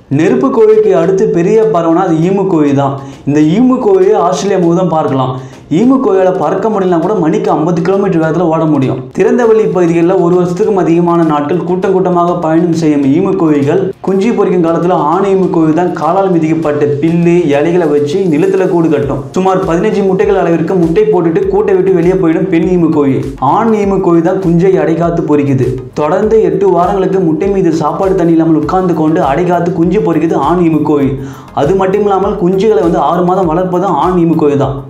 நெருப்பு கோழிக்கு அடுத்து பெரிய பறவைனா அது ஈமு கோழி தான் இந்த ஈமு கோழியை ஆஸ்திரேலியா முழுவதும் பார்க்கலாம் ஈமு கோழியால் பறக்க முடியலனா கூட மணிக்கு ஐம்பது கிலோமீட்டர் வேகத்தில் ஓட முடியும் திறந்தவெளி பகுதிகளில் ஒரு வருஷத்துக்கும் அதிகமான நாட்கள் கூட்டம் கூட்டமாக பயணம் செய்யும் ஈமு கோழிகள் குஞ்சு பொரிக்கும் காலத்தில் ஆண் ஈமு கோழி தான் காலால் மிதிக்கப்பட்ட பில்லு இலைகளை வச்சு நிலத்தில் கூடு கட்டும் சுமார் பதினஞ்சு முட்டைகள் அளவிற்கு முட்டை போட்டுட்டு கூட்டை விட்டு வெளியே போயிடும் பெண் ஈமு கோழி ஆண் ஈமு கோழி தான் குஞ்சை அடைகாத்து பொரிக்குது தொடர்ந்து எட்டு வாரங்களுக்கு முட்டை மீது சாப்பாடு தண்ணி இல்லாமல் உட்கார்ந்து கொண்டு அடைகாத்து குஞ்சு பொரிக்குது ஆண் ஈமு கோழி அது மட்டும் இல்லாமல் குஞ்சுகளை வந்து ஆறு மாதம் வளர்ப்பதும் ஆண் ஈமு கோழி தான்